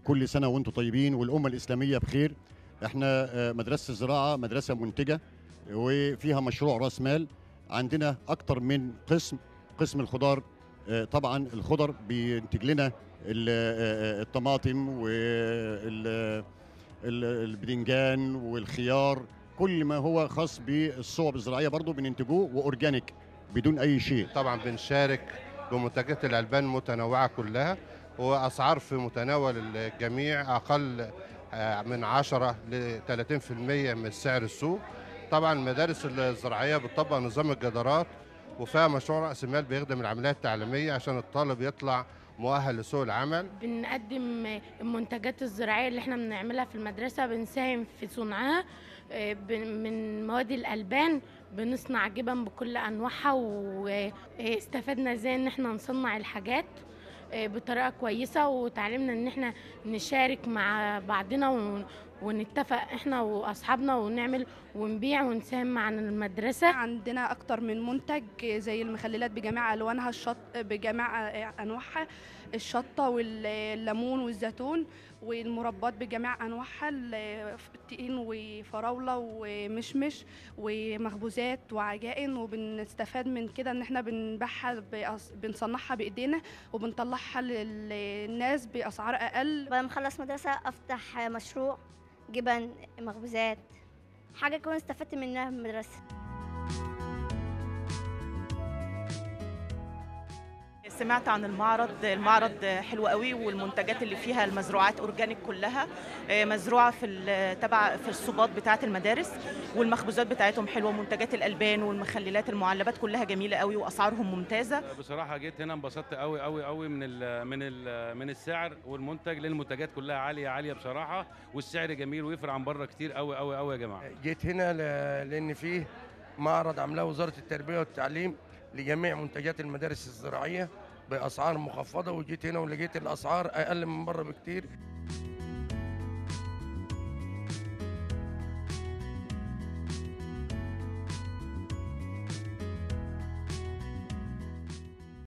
كل سنه وانتم طيبين والامه الاسلاميه بخير احنا آه، مدرسه الزراعه مدرسه منتجه وفيها مشروع راس مال عندنا اكتر من قسم قسم الخضار آه، طبعا الخضر بينتج لنا ال- آه، الطماطم والبدنجان والخيار كل ما هو خاص بالصوب الزراعيه برضو بننتجوه واورجانيك بدون اي شيء طبعا بنشارك بمنتجات الألبان متنوعة كلها وأسعار في متناول الجميع أقل آه، من 10 ل 30% من سعر السوق طبعا المدارس الزراعية بتطبق نظام الجدارات وفيها مشروع رأس مال بيخدم العملية التعليمية عشان الطالب يطلع مؤهل لسوق العمل بنقدم المنتجات الزراعية اللي احنا بنعملها في المدرسة بنساهم في صنعها آه، بن- من مواد الألبان بنصنع جبن بكل أنواعها واستفدنا ازاي ان احنا نصنع الحاجات آه، بطريقة كويسة وتعلمنا ان احنا نشارك مع بعضنا ون- ونتفق احنا واصحابنا ونعمل ونبيع ونساهم مع المدرسة عندنا اكتر من منتج زي المخللات بجميع الوانها الشط بجميع انواعها الشطه والليمون والزيتون والمربات بجميع انواعها التين وفراوله ومشمش ومخبوزات وعجائن وبنستفاد من كده ان احنا بنبيعها بأس- بنصنعها بايدينا وبنطلعها للناس باسعار اقل بعد ما اخلص مدرسة افتح مشروع جبن مخبوزات حاجة كون استفدت منها في المدرسة سمعت عن المعرض المعرض حلو قوي والمنتجات اللي فيها المزروعات اورجانيك كلها آه، مزروعه في ال- تبع في الصوبات بتاعه المدارس والمخبوزات بتاعتهم حلوه منتجات الالبان والمخللات المعلبات كلها جميله قوي واسعارهم ممتازه بصراحه جيت هنا انبسطت قوي قوي قوي من ال من ال من السعر والمنتج لان المنتجات كلها عاليه عاليه بصراحه والسعر جميل ويفرق عن بره كتير قوي قوي قوي يا جماعه جيت هنا ل- لان فيه معرض عاملاه وزاره التربيه والتعليم لجميع منتجات المدارس الزراعيه باسعار مخفضه وجيت هنا ولقيت الاسعار اقل من بره بكتير